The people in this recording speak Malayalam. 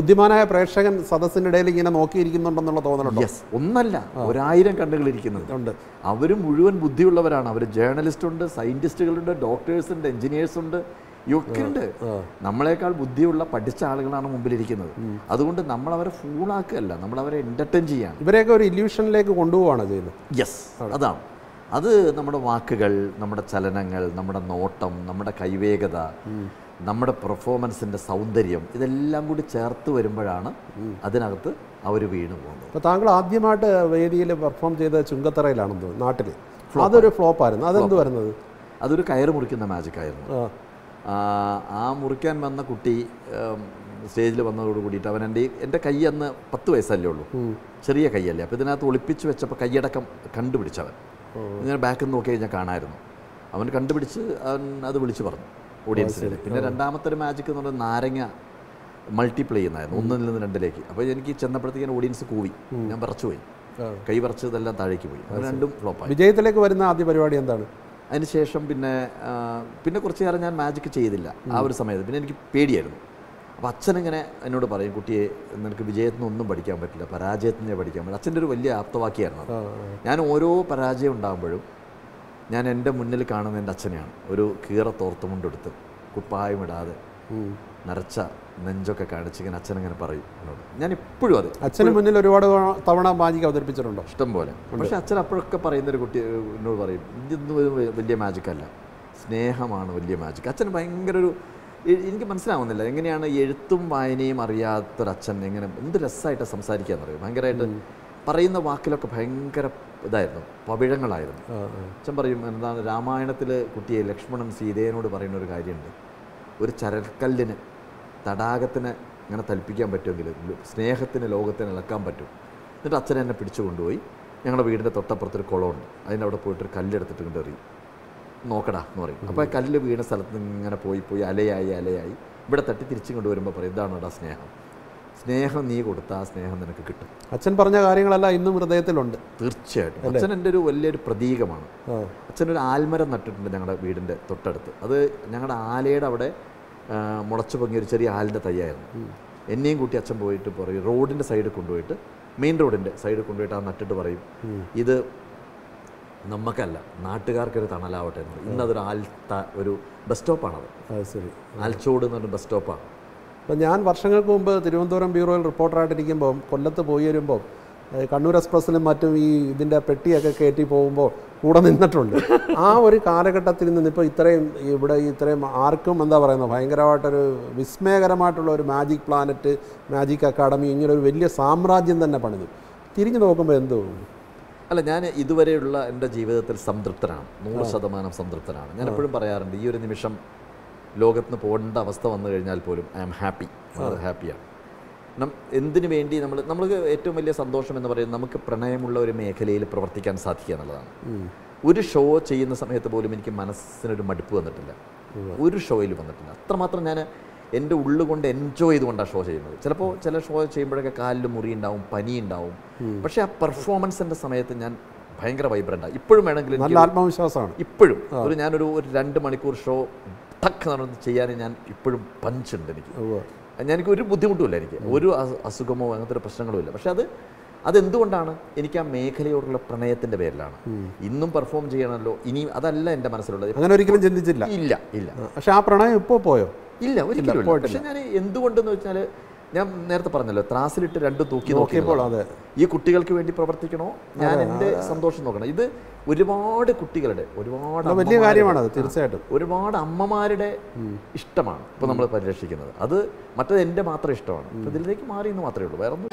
ബുദ്ധിമാനായ പ്രേക്ഷകൻ സദസ്സിൻ്റെ ഇടയിൽ ഇങ്ങനെ നോക്കിയിരിക്കുന്നുണ്ടെന്നുള്ള തോന്നലുണ്ടോ യെസ് ഒന്നല്ല ഒരായിരം കണ്ണുകൾ ഇരിക്കുന്നുണ്ട് ഉണ്ട് അവർ മുഴുവൻ ബുദ്ധിയുള്ളവരാണ് അവർ ജേർണലിസ്റ്റ് ഉണ്ട് സയന്റിസ്റ്റുകളുണ്ട് ഡോക്ടേഴ്സ് ഉണ്ട് എഞ്ചിനീയേഴ്സ് ഉണ്ട് ഇതൊക്കെ ഉണ്ട് നമ്മളെക്കാൾ ബുദ്ധിയുള്ള പഠിച്ച ആളുകളാണ് മുമ്പിലിരിക്കുന്നത് അതുകൊണ്ട് നമ്മൾ അവരെ ഫൂളാക്കുകയല്ല നമ്മൾ അവരെ എൻ്റർടൈൻ ചെയ്യാണ് ഇവരെയൊക്കെ ഒരു ഇല്യൂഷനിലേക്ക് കൊണ്ടുപോവാണ് ചെയ്യുന്നത് യെസ് അതാണ് അത് നമ്മുടെ വാക്കുകൾ നമ്മുടെ ചലനങ്ങൾ നമ്മുടെ നോട്ടം നമ്മുടെ കൈവേഗത നമ്മുടെ പെർഫോമൻസിൻ്റെ സൗന്ദര്യം ഇതെല്ലാം കൂടി ചേർത്ത് വരുമ്പോഴാണ് അതിനകത്ത് അവർ വീണ് പോകുന്നത് അപ്പോൾ താങ്കൾ ആദ്യമായിട്ട് വേദിയിൽ പെർഫോം ചെയ്ത ചുങ്കത്തറയിലാണെന്ന് തോന്നുന്നു നാട്ടിൽ അതൊരു ഫ്ലോപ്പായിരുന്നു അതെന്ത് വരുന്നത് അതൊരു കയറ് മുറിക്കുന്ന മാജിക് ആയിരുന്നു ആ, ആ, ആ മുറിക്കാൻ വന്ന കുട്ടി സ്റ്റേജിൽ വന്നതോട് കൂടിയിട്ട് അവൻ എൻ്റെ എൻ്റെ കൈ അന്ന് പത്ത് വയസ്സല്ലേ ഉള്ളൂ ചെറിയ കൈയല്ലേ അപ്പോൾ ഇതിനകത്ത് ഒളിപ്പിച്ച് വെച്ചപ്പോൾ കൈയടക്കം കണ്ടുപിടിച്ചവൻ ഇങ്ങനെ ബാക്കിൽ നിന്ന് നോക്കി കഴിഞ്ഞാൽ കാണായിരുന്നു അവൻ കണ്ടുപിടിച്ച് അവൻ അത് വിളിച്ചു പറഞ്ഞു ഓഡിയൻസിന് പിന്നെ രണ്ടാമത്തെ ഒരു മാജിക് എന്ന് പറയുന്നത് നാരങ്ങ മൾട്ടിപ്ലൈ ചെയ്യുന്നതായിരുന്നു ഒന്നിൽ നിന്ന് രണ്ടിലേക്ക് അപ്പോൾ എനിക്ക് ചെന്നപ്പോഴത്തേക്കും ഓഡിയൻസ് കൂവി ഞാൻ വിറച്ചു പോയി ആ. കൈ വിറച്ചതെല്ലാം താഴേക്ക് പോയി അത് രണ്ടും ഫ്ലോപ്പായി വിജയത്തിലേക്ക് വരുന്ന ആദ്യ പരിപാടി എന്താണ് അതിനുശേഷം പിന്നെ ആ, പിന്നെ കുറച്ച് കാലം ഞാൻ മാജിക് ചെയ്തില്ല ആ ഒരു സമയത്ത് പിന്നെ എനിക്ക് പേടിയായിരുന്നു അപ്പോൾ അച്ഛനിങ്ങനെ എന്നോട് പറയും കുട്ടിയെ നിനക്ക് വിജയത്തിൽ നിന്നൊന്നും പഠിക്കാൻ പറ്റില്ല പരാജയത്തിൽ നിന്നേ പഠിക്കാൻ പറ്റില്ല അച്ഛൻ്റെ ഒരു വലിയ ആപ്തവാക്യമായിരുന്നു അത്. ഞാൻ ഓരോ പരാജയം ഉണ്ടാകുമ്പോഴും ഞാൻ എൻ്റെ മുന്നിൽ കാണുന്ന എൻ്റെ അച്ഛനെയാണ് ഒരു കീറ തോർത്തുമുണ്ടെടുത്ത് കുപ്പായം ഇടാതെ നരച്ച നെഞ്ചൊക്കെ കാണിച്ച് ഇങ്ങനെ അച്ഛനങ്ങനെ പറയും എന്നോട് ഞാൻ ഇപ്പോഴും അത് അച്ഛന് മുന്നിൽ ഒരുപാട് തവണ മാജിക് അവതരിപ്പിച്ചിട്ടുണ്ടോ ഇഷ്ടം പോലെ പക്ഷെ അച്ഛൻ അപ്പോഴൊക്കെ പറയുന്ന ഒരു കുട്ടി എന്നോട് പറയും ഇതൊന്നും ഒരു വലിയ മാജിക് അല്ല സ്നേഹമാണ് വലിയ മാജിക് അച്ഛൻ ഭയങ്കര ഒരു എ- എനിക്ക് മനസ്സിലാവുന്നില്ല എങ്ങനെയാണ് എഴുത്തും വായനയും അറിയാത്തൊരച്ഛൻ എങ്ങനെ എന്ത് രസമായിട്ട് സംസാരിക്കാന്ന് പറയും ഭയങ്കരമായിട്ട് പറയുന്ന വാക്കിലൊക്കെ ഭയങ്കര ഇതായിരുന്നു പവിഴങ്ങളായിരുന്നു ആ, ആ. അച്ഛൻ പറയും എന്താണ് രാമായണത്തിൽ കുട്ടിയെ ലക്ഷ്മണൻ സീതയോട് പറയുന്ന ഒരു കാര്യമുണ്ട് ഒരു ചരൽക്കല്ലിന് തടാകത്തിന് ഇങ്ങനെ തൽപ്പിക്കാൻ പറ്റുമെങ്കിൽ സ്നേഹത്തിന് ലോകത്തിന് ഇളക്കാൻ പറ്റും എന്നിട്ട് അച്ഛൻ എന്നെ പിടിച്ചു കൊണ്ടുപോയി ഞങ്ങളുടെ വീടിൻ്റെ തൊട്ടപ്പുറത്തൊരു കുളമുണ്ട് അതിൻ്റെ അവിടെ പോയിട്ട് ഒരു കല്ലെടുത്തിട്ട് കൊണ്ട് എറിയും നോക്കടാ എന്ന് പറയും അപ്പോൾ ആ കല്ല് വീണ സ്ഥലത്ത് നിന്ന് ഇങ്ങനെ പോയി പോയി അലയായി അലയായി ഇവിടെ തട്ടി തിരിച്ചു കൊണ്ടുവരുമ്പോൾ പറയും ഇതാണോടാ സ്നേഹം സ്നേഹം നീ കൊടുത്താൽ ആ സ്നേഹം നിനക്ക് കിട്ടും അച്ഛൻ പറഞ്ഞ കാര്യങ്ങളെല്ലാം ഇന്നും ഹൃദയത്തിലുണ്ട് തീർച്ചയായിട്ടും അച്ഛൻ എൻ്റെ ഒരു വലിയൊരു പ്രതീകമാണ് ആ, അച്ഛനൊരു ആൽമരം നട്ടിട്ടുണ്ട് ഞങ്ങളുടെ വീടിൻ്റെ തൊട്ടടുത്ത് അത് ഞങ്ങളുടെ ആലയുടെ അവിടെ ആ, മുളച്ചു പൊങ്ങിയ ഒരു ചെറിയ ആലിൻ്റെ തയ്യായിരുന്നു എന്നെയും കൂട്ടി അച്ഛൻ പോയിട്ട് പറയും റോഡിൻ്റെ സൈഡിൽ കൊണ്ടുപോയിട്ട് മെയിൻ റോഡിൻ്റെ സൈഡിൽ കൊണ്ടുപോയിട്ട് ആ നട്ടിട്ട് പറയും ഇത് നമുക്കല്ല നാട്ടുകാർക്കൊരു തണലാവട്ടെ എന്ന് പറയും ഇന്നതൊരു ആൽ ത- ഒരു ബസ് സ്റ്റോപ്പാണത് അത് ശരി ആൽച്ചോട് എന്ന് പറഞ്ഞ ബസ് സ്റ്റോപ്പാണ് അപ്പം ഞാൻ വർഷങ്ങൾക്ക് മുമ്പ് തിരുവനന്തപുരം ബ്യൂറോയിൽ റിപ്പോർട്ടറായിട്ടിരിക്കുമ്പോൾ കൊല്ലത്ത് പോയി വരുമ്പോൾ ഏഹ്, കണ്ണൂർ എക്സ്പ്രസ്സിലും മറ്റും ഈ ഇതിൻ്റെ പെട്ടിയൊക്കെ കയറ്റി പോകുമ്പോൾ കൂടെ നിന്നിട്ടുണ്ട് ആ ഒരു കാലഘട്ടത്തിൽ നിന്ന് ഇപ്പോൾ ഇത്രയും ഇവിടെ ഈ ഇത്രയും ആർക്കും എന്താ പറയുന്നത് ഭയങ്കരമായിട്ടൊരു വിസ്മയകരമായിട്ടുള്ള ഒരു മാജിക് പ്ലാനറ്റ് മാജിക് അക്കാഡമി ഇങ്ങനെ ഒരു വലിയ സാമ്രാജ്യം തന്നെ പണിതു തിരിഞ്ഞു നോക്കുമ്പോൾ എന്ത് തോന്നുന്നു അല്ല ഞാൻ ഇതുവരെയുള്ള എൻ്റെ ജീവിതത്തിൽ സംതൃപ്തനാണ് നൂറ് ശതമാനം സംതൃപ്തനാണ് ഞാൻ എപ്പോഴും പറയാറുണ്ട് ഈ ഒരു നിമിഷം ലോകത്തിന് പോകേണ്ട അവസ്ഥ വന്നു കഴിഞ്ഞാൽ പോലും ഐ ആം ഹാപ്പി വളരെ ഹാപ്പിയാണ് നം എന്തിനു വേണ്ടി നമ്മൾ നമ്മൾക്ക് ഏറ്റവും വലിയ സന്തോഷം എന്ന് പറയുന്നത് നമുക്ക് പ്രണയമുള്ള ഒരു മേഖലയിൽ പ്രവർത്തിക്കാൻ സാധിക്കുക എന്നുള്ളതാണ് ഒരു ഷോ ചെയ്യുന്ന സമയത്ത് പോലും എനിക്ക് മനസ്സിനൊരു മടുപ്പ് വന്നിട്ടില്ല ഒരു ഷോയിൽ വന്നിട്ടില്ല അത്രമാത്രം ഞാൻ എൻ്റെ ഉള്ളുകൊണ്ട് എൻജോയ് ചെയ്തുകൊണ്ടാണ് ഷോ ചെയ്യുന്നത് ചിലപ്പോൾ ചില ഷോ ചെയ്യുമ്പോഴൊക്കെ കാലിൽ മുറി ഉണ്ടാവും പനി ഉണ്ടാവും പക്ഷേ ആ പെർഫോമൻസിൻ്റെ സമയത്ത് ഞാൻ ഭയങ്കര വൈബ്രൻ്റാണ് ഇപ്പോഴും വേണമെങ്കിൽ എനിക്ക് നല്ല ആത്മവിശ്വാസമാണ് ഇപ്പോഴും ഒരു ഞാനൊരു ഒരു രണ്ട് മണിക്കൂർ ഷോ ടക്ക് നടന്ന് ചെയ്യാൻ ഞാൻ ഇപ്പോഴും പഞ്ചുണ്ട് എനിക്ക് ഉവ്വ്. ഞാൻ എനിക്ക് ഒരു ബുദ്ധിമുട്ടുമില്ല എനിക്ക് ഒരു അസു- അസുഖമോ അങ്ങനത്തെ ഒരു പ്രശ്നങ്ങളും ഇല്ല പക്ഷെ അത് അതെന്തുകൊണ്ടാണ് എനിക്ക് ആ മേഖലയോടുള്ള പ്രണയത്തിന്റെ പേരിലാണ് ഇന്നും പെർഫോം ചെയ്യണമല്ലോ ഇനി അതല്ല എൻ്റെ മനസ്സിലുള്ളത് അങ്ങനെ ഒരിക്കലും ചിന്തിച്ചില്ല ഇല്ല ഇല്ല പക്ഷെ ആ പ്രണയം ഇപ്പോൾ പോയോ ഇല്ല ഒരിക്കലും ഇല്ല. പക്ഷെ ഞാൻ എന്തുകൊണ്ടെന്ന് വെച്ചാൽ ഞാൻ നേരത്തെ പറഞ്ഞല്ലോ ത്രാസിലിട്ട് രണ്ടും തൂക്കി നോക്കിയപ്പോൾ നോക്കിയപ്പോൾ അതെ ഈ കുട്ടികൾക്ക് വേണ്ടി പ്രവർത്തിക്കണോ ഞാൻ എൻ്റെ സന്തോഷം നോക്കണം ഇത് ഒരുപാട് കുട്ടികളുടെ ഒരുപാട് അത് വലിയ അമ്മമാരുടെ- കാര്യമാണത് തീർച്ചയായിട്ടും ഒരുപാട് അമ്മമാരുടെ ഇഷ്ടമാണ് ഇപ്പോൾ നമ്മൾ പരിരക്ഷിക്കുന്നത് അത് മറ്റത് എൻ്റെ മാത്രം ഇഷ്ടമാണ് അപ്പോൾ ഇതിലേക്ക് മാറി എന്ന് മാത്രമേ ഉള്ളൂ വേറെ ഒന്നും